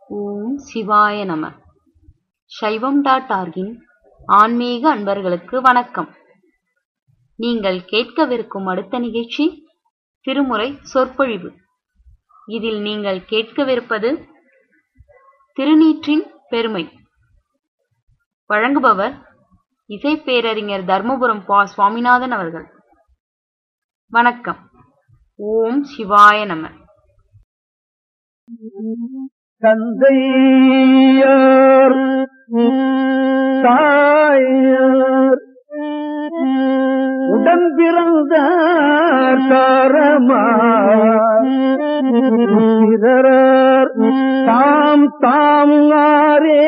ஓம் சிவாய நம சைவம் டாட் ஆர்கின் ஆன்மீக அன்பர்களுக்கு வணக்கம் நீங்கள் கேட்கவிருக்கும் அடுத்த நிகழ்ச்சி திருமுறை சொற்பொழிவு இதில் நீங்கள் கேட்கவிருப்பது திருநீற்றின் பெருமை வழங்குபவர் இசைப்பேரறிஞர் தர்மபுரம் பா சுவாமிநாதன் அவர்கள் வணக்கம் ஓம் சிவாய நம தந்தையார் தாயார் உடன் பிறந்த தாரமார் தாம் தாம் ஆரே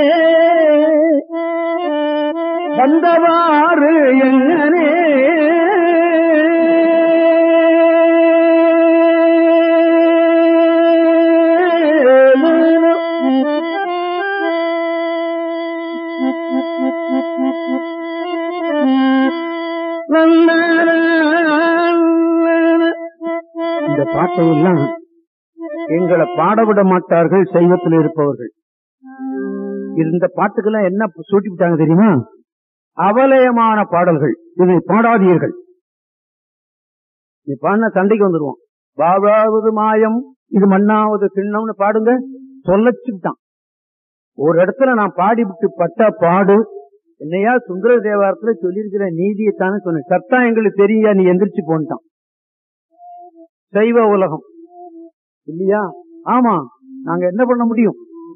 வந்தவாறு எங்கனே இந்த பாட்டை எல்லாம் எங்களை பாடவிட மாட்டார்கள் சைவத்தில் இருப்பவர்கள் இந்த பாட்டுக்கெல்லாம் என்ன சூட்டி விட்டாங்க தெரியுமா அவலயமான பாடல்கள் இதை பாடாதீர்கள் நீ பாடின சண்டைக்கு வந்துருவோம் பாபாவது மாயம் இது மண்ணாவது திண்ணம்னு பாடுங்க சொல்லச்சுட்டான் ஒரு இடத்துல நான் பாடிவிட்டு பட்டா பாடு என்னையா சுந்தர தேவாரத்துல சொல்லியிருக்கிற நீதியைத்தானே சொன்னேன் சத்தா எங்களுக்கு தெரியா நீ எந்திரிச்சு போன்ட்டான் சைவ உலகம் இல்லையா ஆமா நாங்க என்ன பண்ண முடியும்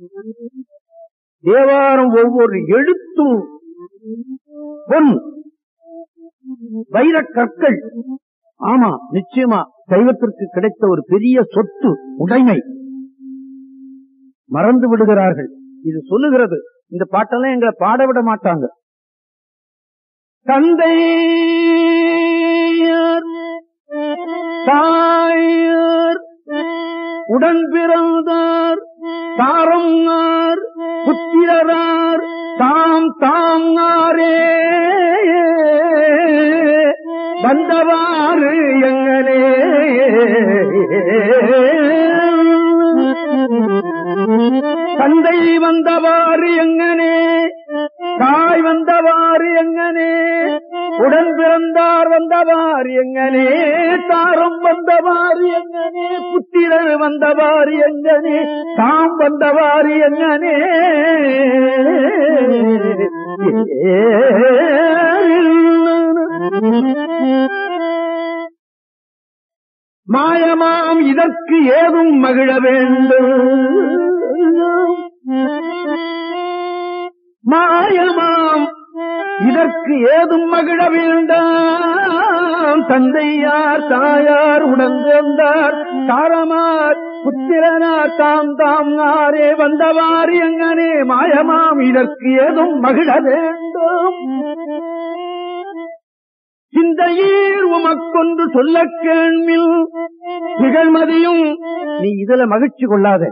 தேவாரம் ஒவ்வொரு எழுத்தும் பொன் வைர கற்கள் ஆமா நிச்சயமா சைவத்திற்கு கிடைத்த ஒரு பெரிய சொத்து உடைமை மறந்து விடுகிறார்கள் இது சொல்லுகிறது இந்த பாட்டெல்லாம் எங்களை பாட விட மாட்டாங்க தந்தை தாயர் உடன் பிறந்தார் தாரங்கார் புத்திரரார் தாம் தாங்காரே வந்தவாறு எங்களே தந்தை வந்தவாறு எங்கனே தாய் வந்தவாறு எங்கனே உடன் பிறந்தார் வந்தவாறு எங்கனே தாரம் வந்தவாறு எங்கனே புத்திரர் வந்தவாறு எங்கனே தாம் வந்தவாறு எங்கனே மாயமாம் இதற்கு ஏதும் மகிழ வேண்டும் மாயமாம் இதற்கு ஏதும் மகிழ வேண்டாம் தந்தையார் தாயார் உடன்றார் தாரமார் புத்திரனார் தாம் தாம் ஆரே வந்தவார் எங்கனே மாயமாம் இதற்கு ஏதும் மகிழ வேண்டும் சிந்தையீர் உமக்கொன்று சொல்ல கேள்மில் நிகழ்மதியும் நீ இதுல மகிழ்ச்சி கொள்ளாத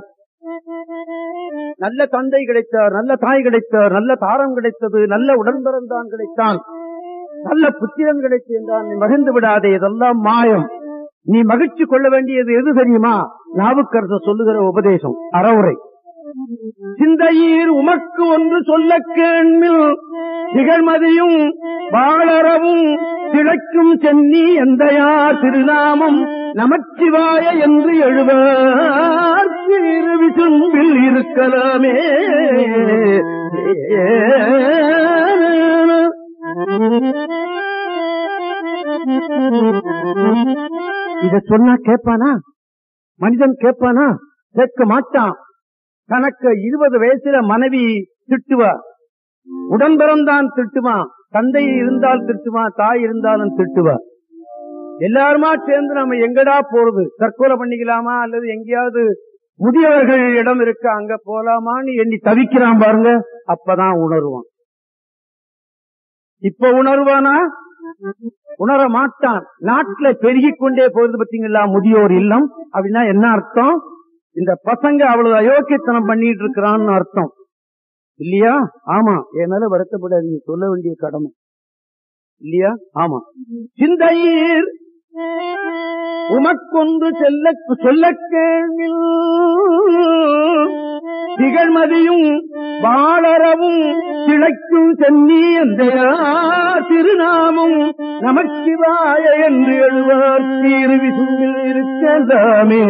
நல்ல தந்தை கிடைத்தார் நல்ல தாய் கிடைத்தார் நல்ல தாரம் கிடைத்தது நல்ல உடன்பிறந்தான் கிடைத்தான் நல்ல புத்திரன் கிடைத்தான் நீ மகிழ்ந்து விடாதே இதெல்லாம் மாயம் நீ மகிழ்ச்சி கொள்ள வேண்டியது எது தெரியுமா நாவுக்கரச சொல்லுகிற உபதேசம் அறவுரை சிந்தையீர் உமக்கு ஒன்று சொல்ல கேள்மில் திகழ்மதியும் வாழறவும் திளைக்கும் சென்னி எந்தையார் திருநாமம் நமச்சிவாய என்று எழுவார் சிறு விசும்பில் இருக்கலாமே இத சொன்னா கேட்பானா மனிதன் கேட்பானா கேட்க மாட்டான் தனக்கு இருபது வயசுல மனைவி திட்டுவா உடன் பிறந்தான் திட்டுவான் தந்தை இருந்தால் திட்டுவான் தாய் இருந்தாலும் திட்டுவா எல்லாருமா சேர்ந்து நம்ம எங்கடா போறது தற்கொலை பண்ணிக்கலாமா அல்லது எங்கேயாவது முதியவர்கள் இடம் இருக்கு அங்க போலாமான்னு எண்ணி தவிக்கிறான் பாருங்க அப்பதான் உணர்வான் இப்ப உணர்வானா உணர மாட்டான் நாட்டுல பெருகிக் கொண்டே போறது பத்தீங்களா முதியோர் இல்லம் அப்படின்னா என்ன அர்த்தம் இந்த பசங்க அவ்வளவு அயோக்கியத்தனம் பண்ணிட்டு இருக்கிறான்னு அர்த்தம் இல்லையா ஆமா என் மேல வருத்தப்படாது நீ சொல்ல வேண்டிய கடமை இல்லையா ஆமா சிந்தையீர் உமக்கொன்று செல்ல சொல்ல கேள்வில் திகழ்மதியும் வாழறவும் திளைக்கும் சென்னி அந்த திருநாமம் நமச்சிவாய என்று எழுவார் தீரு விசும்பில் இருக்கலாமே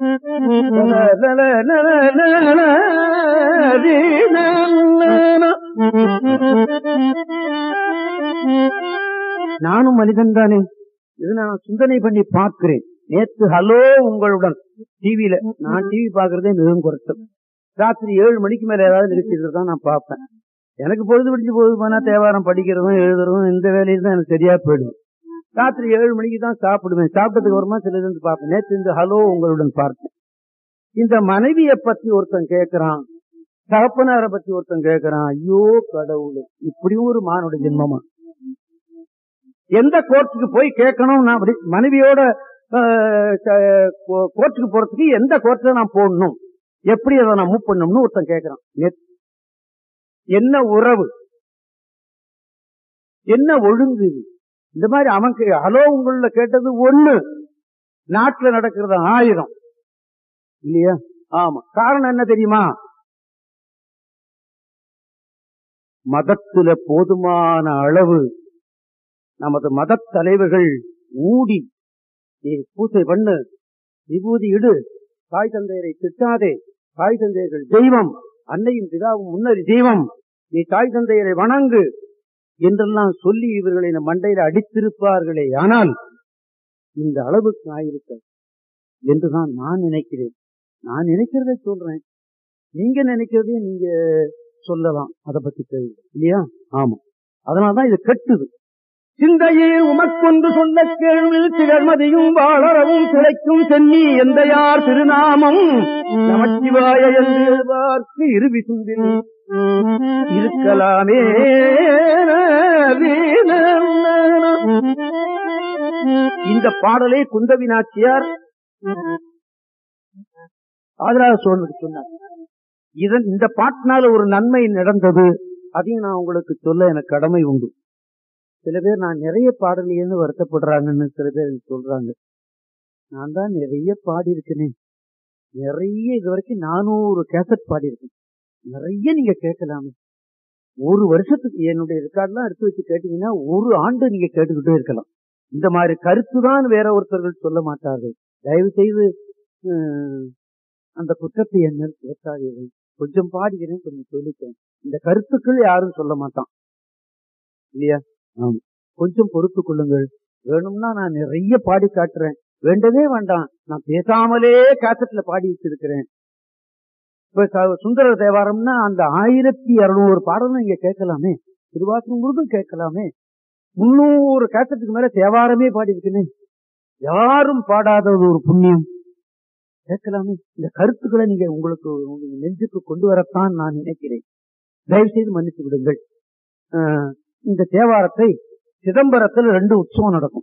நானும் மனிதன் தானே இது நான் சிந்தனை பண்ணி பார்க்கிறேன் நேத்து ஹலோ உங்களுடன் டிவியில நான் டிவி பாக்குறதே மிகவும் குறைச்சல் ராத்திரி ஏழு மணிக்கு மேல ஏதாவது நிகழ்ச்சிகள் தான் நான் பார்ப்பேன் எனக்கு பொழுது பிடிச்சு பொழுது போனா தேவாரம் படிக்கிறதும் எழுதுறதும் இந்த வேலையில தான் எனக்கு சரியா போயிடும் ராத்திரி ஏழு மணிக்கு தான் சாப்பிடுவேன் சாப்பிட்டதுக்கு அப்புறமா சில இருந்து பார்ப்பேன் நேற்று இந்த ஹலோ உங்களுடன் பார்த்தேன் இந்த மனைவியை பத்தி ஒருத்தன் கேட்கிறான் தகப்பனாரை பத்தி ஒருத்தன் கேட்கிறான் ஐயோ கடவுள் இப்படியும் ஒரு மானுட ஜென்மமா எந்த கோர்ட்டுக்கு போய் கேட்கணும் நான் அப்படி மனைவியோட கோர்ட்டுக்கு போறதுக்கு எந்த கோர்ட்ல நான் போடணும் எப்படி அதை நான் மூவ் பண்ணணும்னு ஒருத்தன் கேட்கிறான் என்ன உறவு என்ன ஒழுங்கு இது இந்த மாதிரி அவன் ஹலோ உங்கள கேட்டது ஒண்ணு நாட்டுல நடக்கிறது ஆயிரம் இல்லையா ஆமா காரணம் என்ன தெரியுமா மதத்துல போதுமான அளவு நமது மத தலைவர்கள் ஊடி நீ பூசை பண்ணு விபூதி இடு தாய் தந்தையரை திட்டாதே தாய் தந்தையர்கள் தெய்வம் அன்னையும் பிதாவும் முன்னறி தெய்வம் நீ தாய் தந்தையரை வணங்கு என்றெல்லாம் சொல்லி இவர்களை மண்டையில அடித்திருப்பார்களே ஆனால் இந்த அளவுக்கு ஆயிருக்க என்றுதான் நான் நினைக்கிறேன் நான் நினைக்கிறதை சொல்றேன் நீங்க நினைக்கிறதே நீங்க சொல்லலாம் அதை பத்தி தெரியும் இல்லையா ஆமா அதனாலதான் இது கட்டுது சிந்தையே உமக்கொன்று சொன்ன கேள்வி திகழ்மதியும் வாழறவும் சிலைக்கும் சென்னி எந்த யார் திருநாமம் நமச்சிவாய என்று பார்த்து இருவி சுந்தில் இருக்கலாமே இந்த பாடலை குந்தவி நாச்சியார் ஆதரவு சோழனுக்கு சொன்னார் இதன் இந்த பாட்டினால ஒரு நன்மை நடந்தது அதையும் நான் உங்களுக்கு சொல்ல எனக்கு கடமை உண்டு சில பேர் நான் நிறைய பாடலையேன்னு வருத்தப்படுறாங்கன்னு சில பேர் சொல்றாங்க நான் தான் நிறைய பாடி இருக்கேனே நிறைய இது வரைக்கும் நானூறு கேசட் பாடி இருக்கேன் நிறைய நீங்க கேட்கலாமே ஒரு வருஷத்துக்கு என்னுடைய ரெக்கார்ட்லாம் எடுத்து வச்சு கேட்டீங்கன்னா ஒரு ஆண்டு நீங்க கேட்டுக்கிட்டே இருக்கலாம் இந்த மாதிரி கருத்து தான் வேற ஒருத்தர்கள் சொல்ல மாட்டார்கள் தயவு செய்து அந்த குற்றத்தை என்ன சுரத்தாதீர்கள் கொஞ்சம் பாடுகிறேன் கொஞ்சம் சொல்லிட்டேன் இந்த கருத்துக்கள் யாரும் சொல்ல மாட்டான் இல்லையா ஆமா கொஞ்சம் பொறுத்து கொள்ளுங்கள் வேணும்னா நான் நிறைய பாடி காட்டுறேன் வேண்டவே வேண்டாம் நான் பேசாமலே காசட்ல பாடி வச்சிருக்கிறேன் இப்ப சுந்தர தேவாரம்னா அந்த ஆயிரத்தி இருநூறு பாடலும் இங்க கேட்கலாமே திருவாசகம் முழுதும் கேட்கலாமே முன்னூறு கேசட்டுக்கு மேல தேவாரமே பாடி இருக்கேன் யாரும் பாடாதது ஒரு புண்ணியம் கேட்கலாமே இந்த கருத்துக்களை நீங்க உங்களுக்கு நெஞ்சுக்கு கொண்டு வரத்தான் நான் நினைக்கிறேன் தயவு செய்து மன்னித்து விடுங்கள் இந்த தேவாரத்தை சிதம்பரத்தில் ரெண்டு உற்சவம் நடக்கும்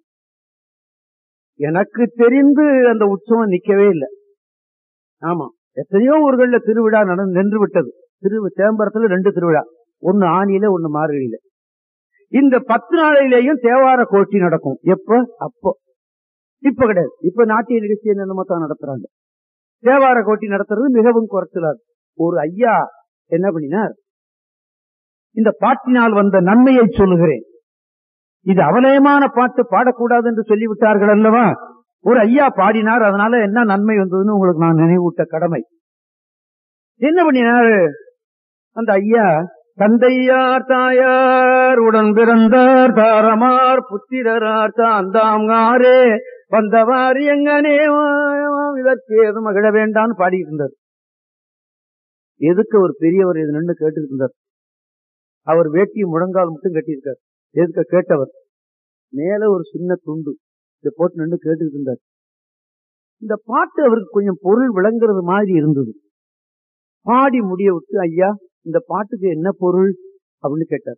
எனக்கு தெரிந்து அந்த உற்சவம் நிக்கவே இல்லை ஆமா எத்தனையோ ஊர்கள்ல திருவிழா நடந்து நின்று விட்டது திரு சிதம்பரத்துல ரெண்டு திருவிழா ஒன்னு ஆணியில ஒன்னு மார்கழியில இந்த பத்து நாளையிலேயும் தேவார கோஷ்டி நடக்கும் எப்ப அப்போ இப்ப கிடையாது இப்ப நாட்டிய நிகழ்ச்சி என்னென்னமோ தான் நடத்துறாங்க தேவார கோட்டி நடத்துறது மிகவும் குறைச்சலாது ஒரு ஐயா என்ன பண்ணினார் இந்த பாட்டினால் வந்த நன்மையை சொல்லுகிறேன் இது அவலயமான பாட்டு பாடக்கூடாது என்று சொல்லிவிட்டார்கள் அல்லவா ஒரு ஐயா பாடினார் அதனால என்ன நன்மை வந்ததுன்னு உங்களுக்கு நான் நினைவூட்ட கடமை என்ன பண்ணினாரு அந்த ஐயா தந்தையார் தாயார் உடன் பிறந்தார் தாரமார் புத்திரரார் தாந்தாங்காரே வந்தவாறு எங்கனே இதற்கு ஏது மகிழ வேண்டான்னு பாடிட்டு இருந்தார் எதுக்கு ஒரு பெரியவர் இது நின்று கேட்டுட்டு இருந்தார் அவர் வேட்டியை முழங்கால் மட்டும் கட்டியிருக்கார் எதுக்க கேட்டவர் மேல ஒரு சின்ன துண்டு இதை போட்டு நின்று கேட்டுக்கிட்டு இருந்தார் இந்த பாட்டு அவருக்கு கொஞ்சம் பொருள் விளங்குறது மாதிரி இருந்தது பாடி முடிய விட்டு ஐயா இந்த பாட்டுக்கு என்ன பொருள் அப்படின்னு கேட்டார்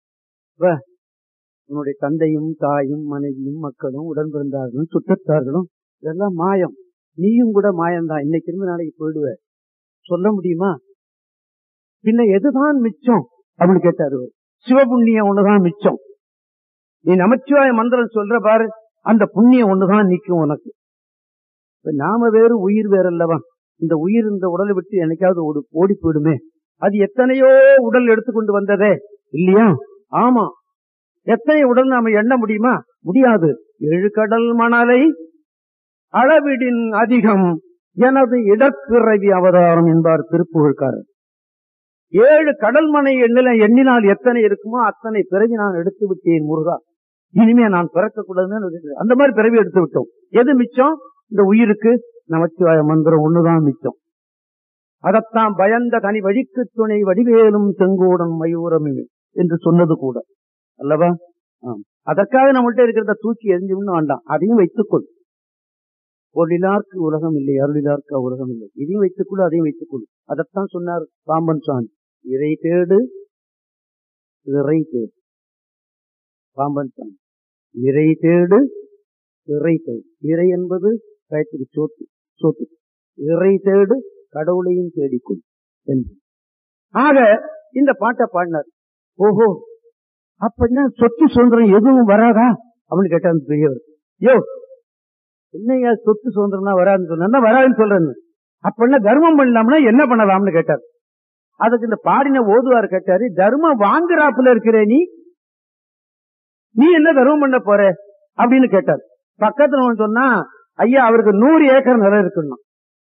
உன்னுடைய தந்தையும் தாயும் மனைவியும் மக்களும் உடன் பிறந்தார்களும் சுற்றத்தார்களும் இதெல்லாம் மாயம் நீயும் கூட மாயம்தான் இன்னைக்கு இருந்து நாளைக்கு போயிடுவ சொல்ல முடியுமா பின்ன எதுதான் மிச்சம் அப்படின்னு கேட்டாரு சிவபுண்ணியம் ஒண்ணுதான் மிச்சம் நீ நமச்சிவாய மந்திரம் சொல்ற பாரு அந்த புண்ணியம் ஒண்ணுதான் நிக்கும் உனக்கு நாம வேறு உயிர் வேற அல்லவா இந்த உயிர் இந்த உடலை விட்டு என்னைக்காவது ஒரு ஓடி போயிடுமே அது எத்தனையோ உடல் எடுத்துக்கொண்டு வந்ததே இல்லையா ஆமா எத்தனை உடல் நாம எண்ண முடியுமா முடியாது ஏழு கடல் மணலை அளவிடின் அதிகம் எனது இடப்பிறவி அவதாரம் என்பார் திருப்புகழ்காரர் ஏழு கடல் மனை எண்ணில எண்ணினால் எத்தனை இருக்குமோ அத்தனை பிறவி நான் எடுத்து விட்டேன் முருகா இனிமே நான் பிறக்க கூடாதுன்னு அந்த மாதிரி பிறவி எடுத்து விட்டோம் எது மிச்சம் இந்த உயிருக்கு நமச்சிவாய மந்திரம் ஒண்ணுதான் மிச்சம் அதத்தான் பயந்த கனி வழிக்கு துணை வடிவேலும் செங்கோடன் மயூரம் என்று சொன்னது கூட அல்லவா ஆம். அதற்காக நம்மள்ட்ட இருக்கிறத தூக்கி எரிஞ்சுன்னு வேண்டாம் அதையும் வைத்துக்கொள் பொருளிலார்க்கு உலகம் இல்லை அருளிலார்க்கு உலகம் இல்லை இதையும் வைத்துக்கொள் அதையும் வைத்துக்கொள் அதைத்தான் சொன்னார் பாம்பன் சாமி இறை தேடு இறை தேடு பாம்பன் சாமி இறை தேடு இறை தேடு இறை என்பது கயத்துக்கு சோத்து சோத்து இறை தேடு கடவுளையும் தேடிக்கொள் என்று ஆக இந்த பாட்டை பாடினார் ஓஹோ அப்ப என்ன சொத்து சுதந்திரம் எதுவும் வராதா அப்படின்னு கேட்டார் அந்த பெரியவர் யோ என்னையா சொத்து சுதந்திரம்னா வராதுன்னு சொன்னா வராதுன்னு சொல்றேன்னு அப்ப என்ன தர்மம் பண்ணலாம்னா என்ன பண்ணலாம்னு கேட்டார் அதுக்கு இந்த பாடின ஓதுவார் கேட்டாரு தர்மம் வாங்குறாப்புல இருக்கிற நீ நீ என்ன தர்மம் பண்ண போற அப்படின்னு கேட்டார் பக்கத்துல ஒண்ணு சொன்னா ஐயா அவருக்கு நூறு ஏக்கர் நிலம் இருக்கணும்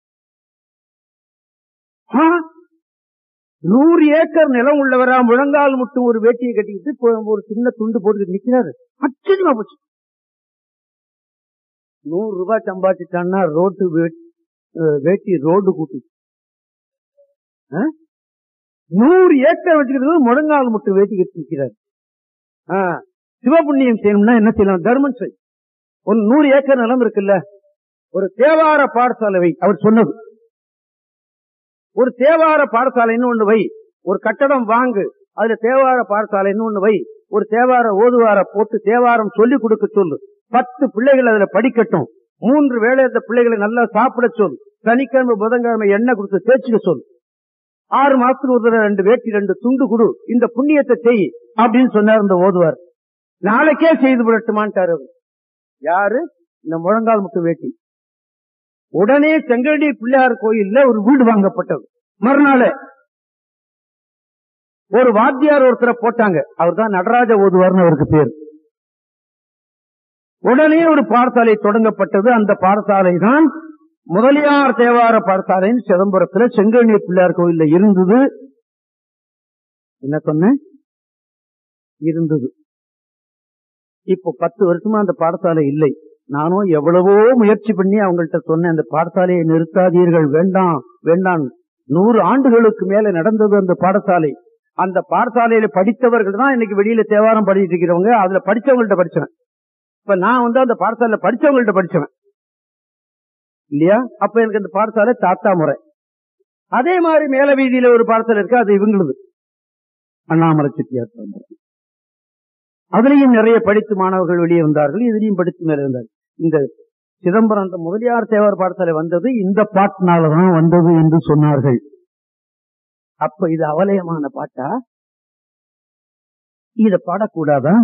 ஆ? நூறு ஏக்கர் நிலம் உள்ளவரா முழங்கால் மட்டும் ஒரு வேட்டியை கட்டிக்கிட்டு இப்போ ஒரு சின்ன துண்டு போட்டு நிக்கிறாரு ஆச்சரியமா போச்சு நூறு ரூபாய் சம்பாதிச்சிட்டான்னா ரோட்டு வே- அஹ் வேட்டி ரோடு கூட்டி ஆ? நூறு ஏக்கர் வச்சுக்கிறது முழங்கால் மட்டும் வேட்டி கட்டி நிக்கிறாரு ஆ, சிவபுண்ணியம் செய்யணும்னா என்ன செய்யலாம் தர்மம் செய் ஒரு நூறு ஏக்கர் நிலம் இருக்குல்ல ஒரு தேவார பாடசாலை வை அவர் சொன்னது ஒரு தேவார பாடசாலைன்னு ஒண்ணு வை ஒரு கட்டடம் வாங்கு அதுல தேவார பாடசாலைன்னு ஒண்ணு வை ஒரு தேவார ஓதுவார போட்டு தேவாரம் சொல்லி கொடுக்க சொல்லு பத்து பிள்ளைகள் அதுல படிக்கட்டும் மூன்று வேளை அந்த பிள்ளைகளை நல்லா சாப்பிட சொல் சனிக்கிழமை புதன்கிழமை எண்ணெய் கொடுத்து தேய்ச்சிக்க சொல் ஆறு மாசத்துக்கு ஒரு தடவை ரெண்டு வேட்டி ரெண்டு துண்டு கொடு இந்த புண்ணியத்தை செய் அப்படின்னு சொன்னார் இந்த ஓதுவார் நாளைக்கே செய்து விடட்டுமான்ட்டாரு அவர். யாரு இந்த முழங்கால் முட்டு வேட்டி உடனே செங்கடி பிள்ளையார் கோயில்ல ஒரு வீடு வாங்கப்பட்டது மறுநாள் ஒரு வாத்தியார் ஒருத்தரை போட்டாங்க அவர் தான் நடராஜ ஓதுவார்னு அவருக்கு பேர் உடனே ஒரு பாடசாலை தொடங்கப்பட்டது அந்த பாடசாலை தான் முதலியார் தேவார பாடசாலைன்னு சிதம்பரத்துல செங்கண்ணி பிள்ளையார் கோயில்ல இருந்தது என்ன சொன்னேன் இருந்தது இப்போ பத்து வருஷமா அந்த பாடசாலை இல்லை நானும் எவ்வளவோ முயற்சி பண்ணி அவங்கள்ட்ட சொன்னேன் அந்த பாடசாலையை நிறுத்தாதீர்கள் வேண்டாம் வேண்டாம் நூறு ஆண்டுகளுக்கு மேல நடந்தது அந்த பாடசாலை அந்த பாடசாலையில படித்தவர்கள் தான் இன்னைக்கு வெளியில தேவாரம் படிச்சிட்டு இருக்கிறவங்க அதுல படிச்சவங்கள்ட்ட படிச்சவன் இப்ப நான் வந்து அந்த பாடசாலையில படிச்சவங்கள்ட்ட படிச்சவன் இல்லையா அப்ப எனக்கு அந்த பாடசாலை தாத்தா முறை அதே மாதிரி மேல வீதியில ஒரு பாடசாலை இருக்கு அது இவங்களுது அண்ணாமலை செட்டியார் பரம்பரை. அதுலயும் நிறைய படித்து மாணவர்கள் வெளியே வந்தார்கள் இதுலயும் படித்து மேலே வந்தார்கள் இந்த சிதம்பரம் அந்த முதலியார் தேவர் பாடசாலை வந்தது இந்த பாட்டினாலதான் வந்தது என்று சொன்னார்கள் அப்ப இது அவலயமான பாட்டா இத பாடக்கூடாதா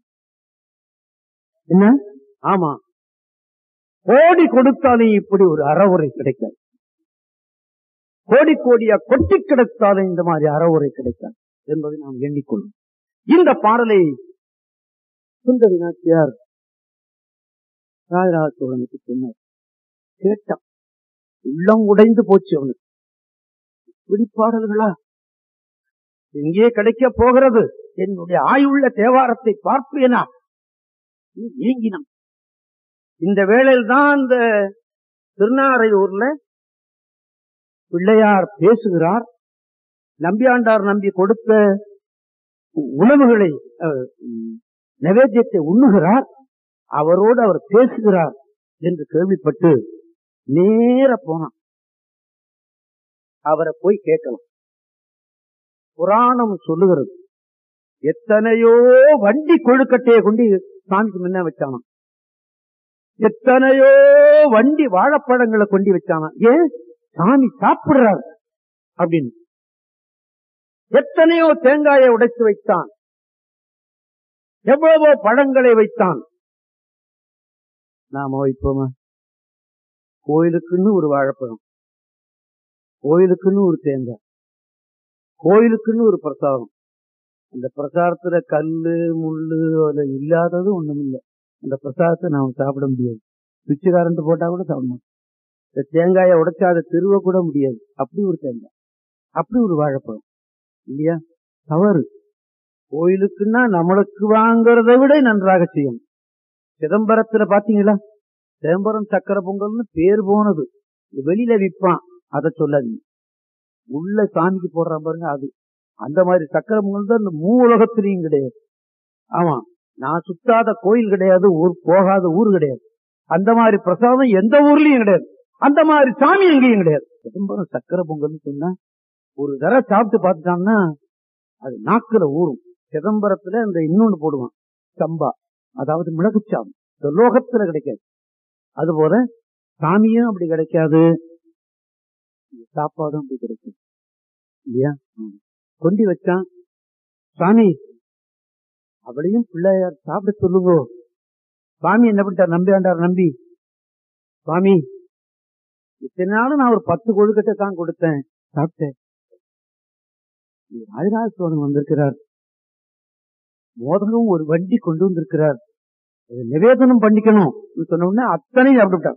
என்ன ஆமா கோடி கொடுத்தாலும் இப்படி ஒரு அறவுரை கிடைக்காது கோடி கோடியா கொட்டி கிடைத்தாலும் இந்த மாதிரி அறவுரை கிடைக்காது என்பதை நாம் எண்ணிக்கொள்ளும் இந்த பாடலை சுந்தரி நாச்சியார் ராஜராஜ சோழனுக்கு சொன்னார் கேட்டான் உள்ளம் உடைந்து போச்சு அவனுக்கு இப்படி பாடல்களா எங்கே கிடைக்க போகிறது என்னுடைய ஆயுள்ள தேவாரத்தை பார்ப்பேனா நீ ஏங்கினான் இந்த வேளையில் தான் இந்த திருநாரையூர்ல பிள்ளையார் பேசுகிறார் நம்பியாண்டார் நம்பி கொடுத்த உணவுகளை அஹ், உம், நைவேத்தியத்தை உண்ணுகிறார் அவரோடு அவர் பேசுகிறார் என்று கேள்விப்பட்டு நேர போனான் அவரை போய் கேட்கலாம் புராணம் சொல்லுகிறது எத்தனையோ வண்டி கொழுக்கட்டையை கொண்டு சாமிக்கு முன்ன வச்சானாம் எத்தனையோ வண்டி வாழைப்பழங்களை கொண்டு வச்சானா ஏன் சாமி சாப்பிடுறார் அப்படின்னு எத்தனையோ தேங்காயை உடைத்து வைத்தான் எவ்வளவோ பழங்களை வைத்தான் நாம வைப்போமா கோயிலுக்குன்னு ஒரு வாழைப்பழம் கோயிலுக்குன்னு ஒரு தேங்காய் கோயிலுக்குன்னு ஒரு பிரசாதம் அந்த பிரசாதத்துல கல்லு முள்ளு அதுல இல்லாதது ஒண்ணும் இல்லை அந்த பிரசாதத்தை நாம சாப்பிட முடியாது பிச்சுக்காரண்டு போட்டா கூட சாப்பிட மாட்டோம் இந்த தேங்காயை உடைச்சா அதை திருவ கூட முடியாது அப்படி ஒரு தேங்காய் அப்படி ஒரு வாழைப்பழம் இல்லையா தவறு கோயிலுக்குன்னா நம்மளுக்கு வாங்குறதை விட நன்றாக செய்யும் சிதம்பரத்துல பாத்தீங்களா சிதம்பரம் சக்கரை பொங்கல்னு பேர் போனது வெளியில விற்பான் அதை சொல்லாதீங்க உள்ள சாமிக்கு போடுற பாருங்க அது அந்த மாதிரி சக்கரை பொங்கல் தான் இந்த மூ உலகத்திலையும் கிடையாது ஆமா நான் சுத்தாத கோயில் கிடையாது ஊர் போகாத ஊர் கிடையாது அந்த மாதிரி பிரசாதம் எந்த ஊர்லயும் கிடையாது அந்த மாதிரி சாமி எங்கேயும் கிடையாது சிதம்பரம் சக்கரை பொங்கல்னு சொன்னா ஒரு தடவை சாப்பிட்டு பார்த்துட்டான்னா அது நாக்குல ஊறும் சிதம்பரத்துல இந்த இன்னொன்னு போடுவான் சம்பா அதாவது மிளகுச்சாம் இந்த லோகத்துல கிடைக்காது அதுபோல சாமியும் அப்படி கிடைக்காது சாப்பாடும் அப்படி கிடைக்கும் இல்லையா கொண்டி வச்சான் சாமி அவளையும் பிள்ளையார் சாப்பிட சொல்லுங்கோ சுவாமி என்ன பண்ணிட்டார் நம்பி ஆண்டார் நம்பி சுவாமி இத்தனை நாளும் நான் ஒரு பத்து கொழுக்கட்டை தான் கொடுத்தேன் சாப்பிட்டேன் ராஜராஜ சோழன் வந்திருக்கிறார் மோதகம் ஒரு வண்டி கொண்டு வந்திருக்கிறார் நிவேதனம் பண்ணிக்கணும் சொன்ன உடனே அத்தனையும் சாப்பிட்டுட்டார்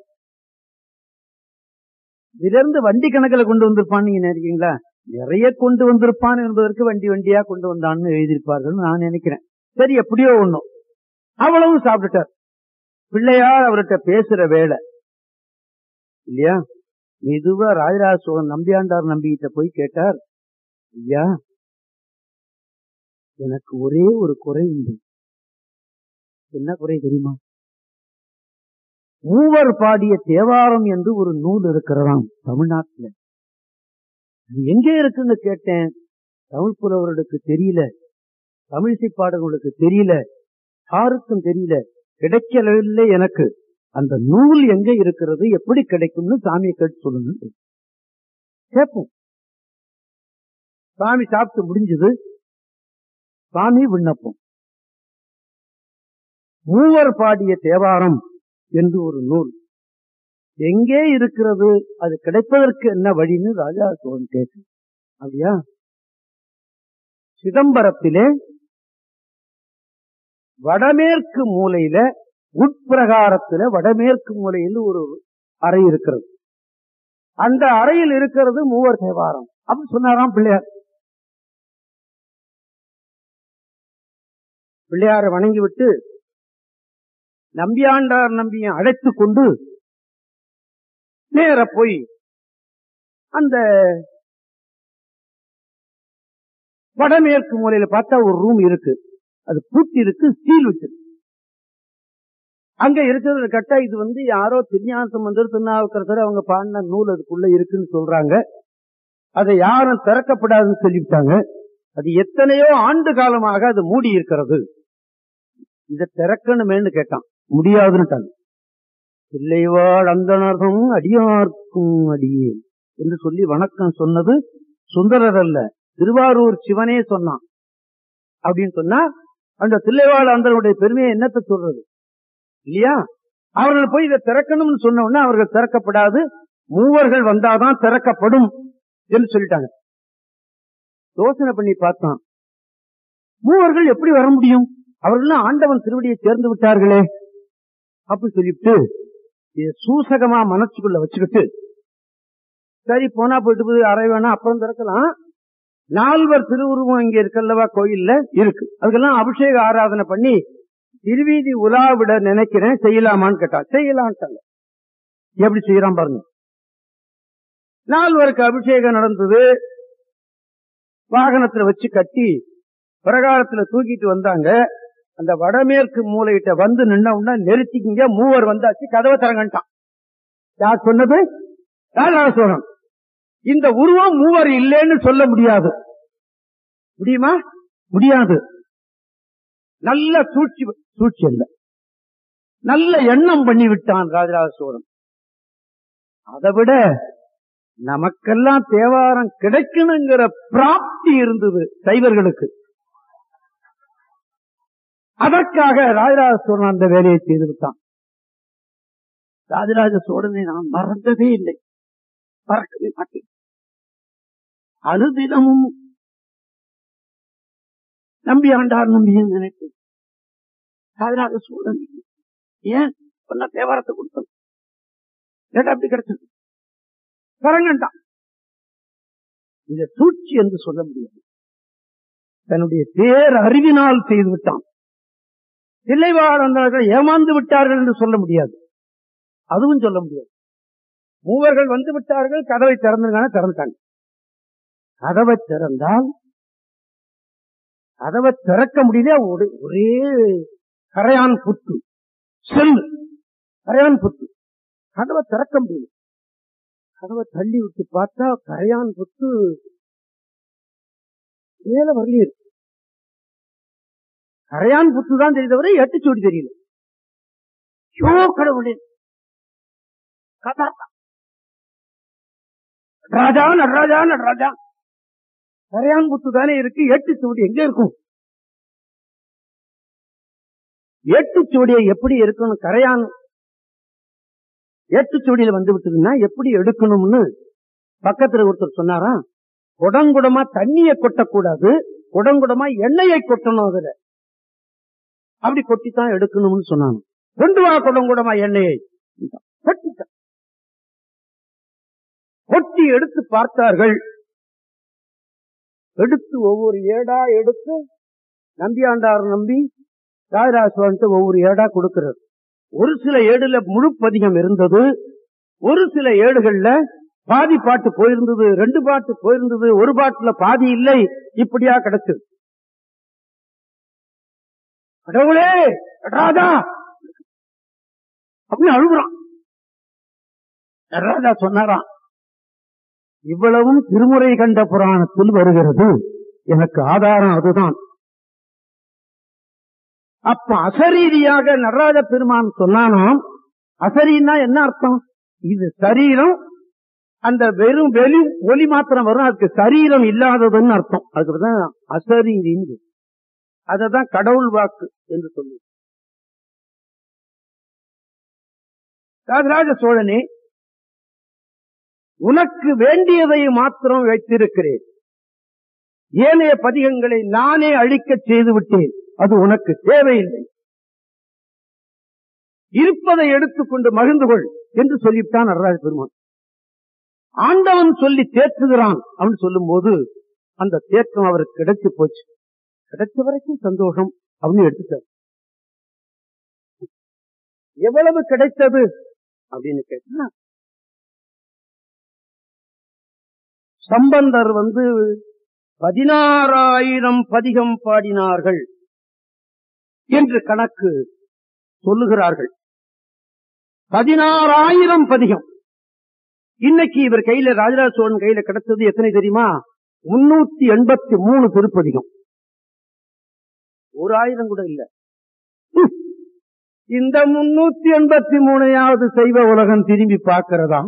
இதுல இருந்து வண்டி கணக்கில் கொண்டு வந்திருப்பான்னு நீங்க நினைக்கிறீங்களா நிறைய கொண்டு வந்திருப்பான் என்பதற்கு வண்டி வண்டியா கொண்டு வந்தான்னு எழுதியிருப்பார்கள் நான் நினைக்கிறேன் சரி எப்படியோ ஒண்ணும் அவ்வளவும் சாப்பிட்டுட்டார் பிள்ளையார் அவர்கிட்ட பேசுற வேலை இல்லையா மெதுவா ராஜராஜ சோழன் நம்பியாண்டார் நம்பிக்கிட்ட போய் கேட்டார் ஐயா எனக்கு ஒரே ஒரு குறை உண்டு என்ன குறை தெரியுமா மூவர் பாடிய தேவாரம் என்று ஒரு நூல் இருக்கிறதாம் தமிழ்நாட்டில் அது எங்கே இருக்குன்னு கேட்டேன் தமிழ் புலவர்களுக்கு தெரியல தமிழிசை பாடல்களுக்கு தெரியல யாருக்கும் தெரியல கிடைக்கவில்லை எனக்கு அந்த நூல் எங்க இருக்கிறது எப்படி கிடைக்கும்னு சாமியை கேட்டு சொல்லுங்க கேட்போம் சாமி சாப்பிட்டு முடிஞ்சது சாமி விண்ணப்பம் மூவர் பாடிய தேவாரம் என்று ஒரு நூல் எங்கே இருக்கிறது அது கிடைப்பதற்கு என்ன வழின்னு ராஜா சோழன் கேட்டு அப்படியா சிதம்பரத்திலே வடமேற்கு மூலையில உட்பிரகாரத்துல வடமேற்கு மூலையில் ஒரு அறை இருக்கிறது அந்த அறையில் இருக்கிறது மூவர் தேவாரம் அப்படின்னு சொன்னாராம் பிள்ளையார் பிள்ளையாரை வணங்கி விட்டு நம்பியாண்டார் நம்பியை அழைத்து கொண்டு நேர போய் அந்த வடமேற்கு மூலையில பார்த்தா ஒரு ரூம் இருக்கு அது பூட்டி இருக்கு ஸ்டீல் வச்சு அங்க இருக்கிறது கட்டா இது வந்து யாரோ திருஞாசம் வந்து திருநாவுக்கரசர் அவங்க பாடின நூல் அதுக்குள்ள இருக்குன்னு சொல்றாங்க அதை யாரும் திறக்கப்படாதுன்னு சொல்லிவிட்டாங்க அது எத்தனையோ ஆண்டு காலமாக அது மூடி இருக்கிறது இதை திறக்கணுமேன்னு கேட்டான் முடியாதுன்னுட்டாங்க பிள்ளைவாழ் அந்தனர்தம் அடியார்க்கும் அடியே என்று சொல்லி வணக்கம் சொன்னது சுந்தரர் அல்ல திருவாரூர் சிவனே சொன்னான் அப்படின்னு சொன்னா அந்த தில்லைவாழ் அந்தனுடைய பெருமையை என்னத்தை சொல்றது இல்லையா அவர்கள் போய் இதை திறக்கணும்னு சொன்ன உடனே அவர்கள் திறக்கப்படாது மூவர்கள் வந்தாதான் திறக்கப்படும் என்று சொல்லிட்டாங்க யோசனை பண்ணி பார்த்தான் மூவர்கள் எப்படி வர முடியும் அவர்கள் ஆண்டவன் திருவடியை சேர்ந்து விட்டார்களே அப்படி சொல்லிட்டு இதை சூசகமா மனசுக்குள்ள வச்சுக்கிட்டு சரி போனா போயிட்டு போய் அறை வேணா அப்புறம் திறக்கலாம் நால்வர் திருவுருவம் இங்க இருக்கல்லவா கோயில்ல இருக்கு அதுக்கெல்லாம் அபிஷேக ஆராதனை பண்ணி திருவீதி உலாவிட நினைக்கிறேன் செய்யலாமான்னு கேட்டா செய்யலான்ட்டாங்க எப்படி செய்யறான் பாருங்க நால்வருக்கு அபிஷேகம் நடந்தது வாகனத்துல வச்சு கட்டி பிரகாரத்துல தூக்கிட்டு வந்தாங்க அந்த வடமேற்கு மூலையிட்ட வந்து நின்ன உடனே நெருச்சிக்கிங்க மூவர் வந்தாச்சு கதவை திறங்கன்ட்டான் யார் சொன்னது ராஜராஜ சோழன் இந்த உருவம் மூவர் இல்லைன்னு சொல்ல முடியாது முடியுமா முடியாது நல்ல சூழ்ச்சி சூழ்ச்சி அல்ல நல்ல எண்ணம் பண்ணி விட்டான் ராஜராஜ சோழன் அதை விட நமக்கெல்லாம் தேவாரம் கிடைக்கணுங்கிற பிராப்தி இருந்தது சைவர்களுக்கு அதற்காக ராஜராஜ சோழன் அந்த வேலையை செய்து விட்டான் ராஜராஜ சோழனை நான் மறந்ததே இல்லை மறக்கவே மாட்டேன் அனுதினமும் நம்பி ஆண்டார் நம்பியும் நினைப்பு அதனால சூழல் ஏன் சொன்ன தேவாரத்தை கொடுத்தோம் கேட்டா அப்படி கிடைச்சது கரங்கண்டான் இதை சூழ்ச்சி என்று சொல்ல முடியாது தன்னுடைய பேர் அறிவினால் செய்து விட்டான் தில்லைவாழந்தார்கள் ஏமாந்து விட்டார்கள் என்று சொல்ல முடியாது அதுவும் சொல்ல முடியாது மூவர்கள் வந்து விட்டார்கள் கதவை திறந்திருக்காங்க திறந்துட்டாங்க கதவை திறந்தால் கதவை திறக்க முடியல ஒரு- ஒரே கரையான் புத்து செல்லு கரையான் புத்து கதவை திறக்க முடியல கதவை தள்ளி விட்டு பார்த்தா கரையான் புத்து மேல வரலையே இருக்கு கரையான் புத்து தான் தெரிந்தவரை எட்டுச்சூடி தெரியல யோ கடவுளே கதா நடராஜா நடராஜா நடராஜா கரையான் புத்து தானே இருக்கு எட்டு சுவடி எங்க இருக்கும் எட்டு சுவடியை எப்படி இருக்கணும் கரையான் எட்டு சுவடியில வந்து விட்டதுன்னா எப்படி எடுக்கணும்னு பக்கத்துல ஒருத்தர் சொன்னாரா குடங்குடமா தண்ணியை கொட்டக்கூடாது குடங்குடமா எண்ணெயை கொட்டணும் அதுல அப்படி கொட்டித்தான் எடுக்கணும்னு சொன்னாங்க கொண்டு வா குடங்குடமா எண்ணெயை கொட்டித்தான் கொட்டி எடுத்து பார்த்தார்கள் எடுத்து ஒவ்வொரு ஏடா எடுத்து நம்பியாண்டார் நம்பி ராஜராஜ ஒவ்வொரு ஏடா கொடுக்கிறார் ஒரு சில ஏடுல முழு பதிகம் இருந்தது ஒரு சில ஏடுகள்ல பாதி பாட்டு போயிருந்தது ரெண்டு பாட்டு போயிருந்தது ஒரு பாட்டுல பாதி இல்லை இப்படியா கிடைச்சது கடவுளே ராஜா அப்படின்னு அழுகுறான் ராஜா சொன்னாராம் இவ்வளவும் திருமுறை கண்ட புராணத்தில் வருகிறது எனக்கு ஆதாரம் அதுதான் அப்ப அசரீதியாக நடராஜ பெருமான் சொன்னானாம் அசரீன்னா என்ன அர்த்தம் இது சரீரம் அந்த வெறும் வெளி ஒலி மாத்திரம் வரும் அதுக்கு சரீரம் இல்லாததுன்னு அர்த்தம் அதுக்குதான் அசரீரின்னு அததான் கடவுள் வாக்கு என்று சொல்லு ராஜராஜ சோழனே உனக்கு வேண்டியதை மாத்திரம் வைத்திருக்கிறேன் ஏனைய பதிகங்களை நானே அழிக்கச் செய்து விட்டேன் அது உனக்கு தேவையில்லை இருப்பதை எடுத்துக்கொண்டு மகிழ்ந்து கொள் என்று சொல்லிவிட்டான் நடராஜ பெருமான் ஆண்டவன் சொல்லி தேற்றுகிறான் அவன் சொல்லும் போது அந்த தேற்றம் அவருக்கு கிடைச்சு போச்சு கிடைச்ச வரைக்கும் சந்தோஷம் அப்படின்னு எடுத்துட்டார் எவ்வளவு கிடைத்தது அப்படின்னு கேட்டா சம்பந்தர் வந்து பதினாறாயிரம் பதிகம் பாடினார்கள் என்று கணக்கு சொல்லுகிறார்கள் பதினாறாயிரம் பதிகம் இன்னைக்கு இவர் கையில ராஜராஜ சோழன் கையில கிடைச்சது எத்தனை தெரியுமா முன்னூத்தி எண்பத்தி மூணு திருப்பதிகம் ஒரு ஆயிரம் கூட இல்ல ஹம். இந்த முன்னூத்தி எண்பத்தி மூணையாவது செய்வ உலகம் திரும்பி பார்க்கிறதா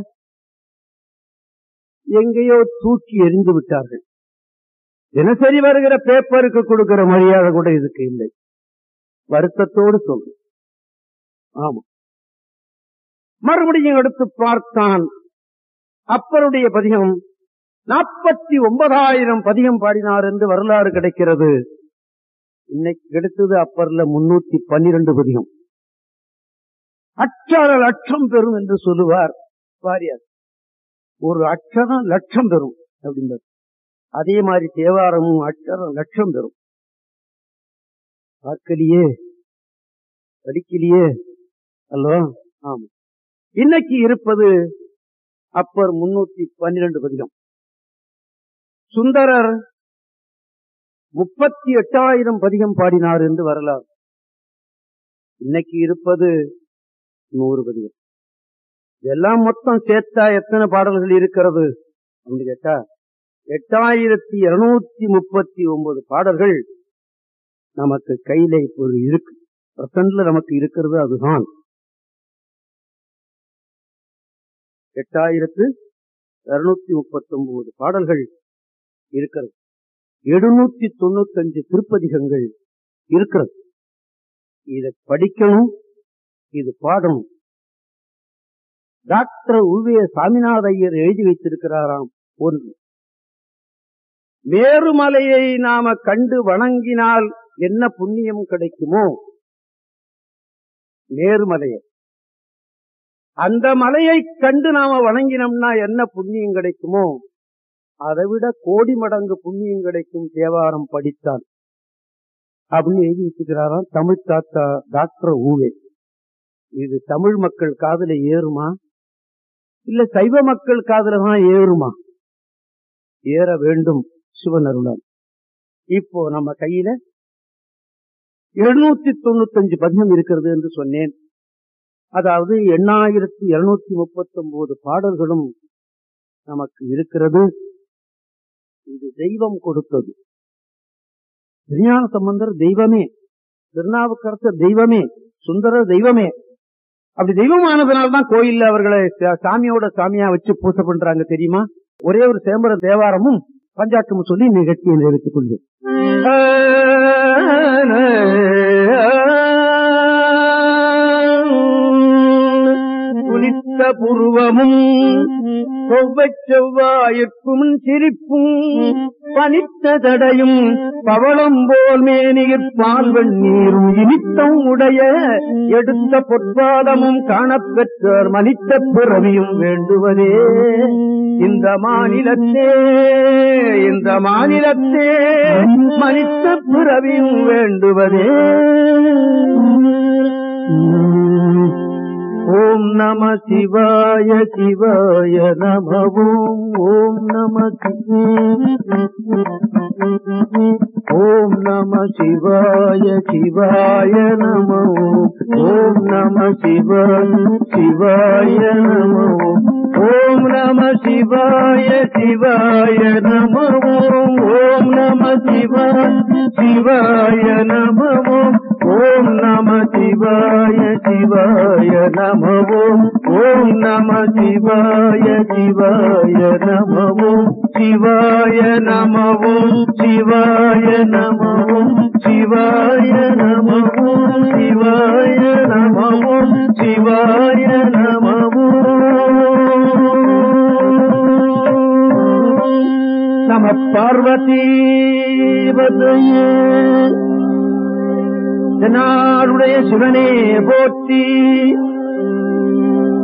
எங்கேயோ தூக்கி எரிந்து விட்டார்கள் தினசரி வருகிற பேப்பருக்கு கொடுக்கிற மரியாதை கூட இதுக்கு இல்லை வருத்தத்தோடு சொல்லு ஆமா மறுபடியும் எடுத்து பார்த்தான் அப்பருடைய பதிகம் நாற்பத்தி ஒன்பதாயிரம் பதிகம் பாடினார் என்று வரலாறு கிடைக்கிறது இன்னைக்கு கிடைத்தது அப்பர்ல முன்னூத்தி பன்னிரண்டு பதிகம் அச்சர லட்சம் பெறும் என்று சொல்லுவார் வாரியார் ஒரு அச்சரம் லட்சம் பெறும் அப்படின்றது அதே மாதிரி தேவாரமும் அச்சரம் லட்சம் பெறும் பார்க்கலையே படிக்கலையே அல்லவா ஆமா இன்னைக்கு இருப்பது அப்பர் முன்னூத்தி பன்னிரண்டு பதிகம் சுந்தரர் முப்பத்தி எட்டாயிரம் பதிகம் பாடினார் என்று வரலாறு இன்னைக்கு இருப்பது நூறு பதிகம் இதெல்லாம் மொத்தம் சேர்த்தா எத்தனை பாடல்கள் இருக்கிறது அப்படின்னு கேட்டா எட்டாயிரத்தி இருநூத்தி முப்பத்தி ஒன்பது பாடல்கள் நமக்கு கையில இப்போது இருக்கு பிரசன்ட்ல நமக்கு இருக்கிறது அதுதான் எட்டாயிரத்து இருநூத்தி முப்பத்தி ஒன்பது பாடல்கள் இருக்கிறது எழுநூத்தி தொண்ணூத்தி அஞ்சு திருப்பதிகங்கள் இருக்கிறது இதை படிக்கணும் இது பாடணும் டாக்டர் உவே சாமிநாத ஐயர் எழுதி வைத்திருக்கிறாராம் ஒன்று மேருமலையை நாம கண்டு வணங்கினால் என்ன புண்ணியம் கிடைக்குமோ மேருமலையை அந்த மலையை கண்டு நாம வணங்கினோம்னா என்ன புண்ணியம் கிடைக்குமோ அதை விட கோடி மடங்கு புண்ணியம் கிடைக்கும் தேவாரம் படித்தான் அப்படின்னு எழுதி வச்சுக்கிறாராம் தமிழ் தாத்தா டாக்டர் ஊவே இது தமிழ் மக்கள் காதுல ஏறுமா இல்ல சைவ மக்கள் காதுல தான் ஏறுமா ஏற வேண்டும் சிவன் அருளால் இப்போ நம்ம கையில எழுநூத்தி தொண்ணூத்தஞ்சு பதினம் இருக்கிறது என்று சொன்னேன் அதாவது எண்ணாயிரத்தி இருநூத்தி முப்பத்தி ஒன்பது பாடல்களும் நமக்கு இருக்கிறது இது தெய்வம் கொடுத்தது திருஞான சம்பந்தர் தெய்வமே திருநாவுக்கரசர் தெய்வமே சுந்தரர் தெய்வமே அப்படி தெய்வமானதுனால்தான் கோயில்ல அவர்களை சா- சாமியோட சாமியா வச்சு பூசை பண்றாங்க தெரியுமா ஒரே ஒரு சேம்பர தேவாரமும் பஞ்சாட்டமும் சொல்லி நிகழ்ச்சியை எடுத்துக் கொள்வேன் குளித்த புருவமும் கொவ்வைச் செவ்வாயிற்கும் சிரிப்பும் பனித்த தடையும் பவளம் போல் மேனியிற் பால் வெண்ணீரும் இனித்தம் உடைய எடுத்த பொற்பாதமும் காணப்பெற்றார் மனித பிறவியும் வேண்டுவதே இந்த மாநிலத்தே இந்த மாநிலத்தே மனித பிறவியும் வேண்டுவதே ஓம் நம சிவாய சிவாய நம ஓம் ஓம் நம ஓம் நம சிவாய சிவாய நம ஓம் நம சிவ சிவாய நம ஓம் நம சிவாய சிவாய நம ஓம் நம சிவ சிவாய நம ஓம் நம சிவாய சிவாய நம ஓம் நம சிவாய சிவாய நம சிவாய நம சிவாய நம சிவாய நம சிவாய நம சிவாய நம நம பார்வதி நாளுடைய சிவனே போற்றி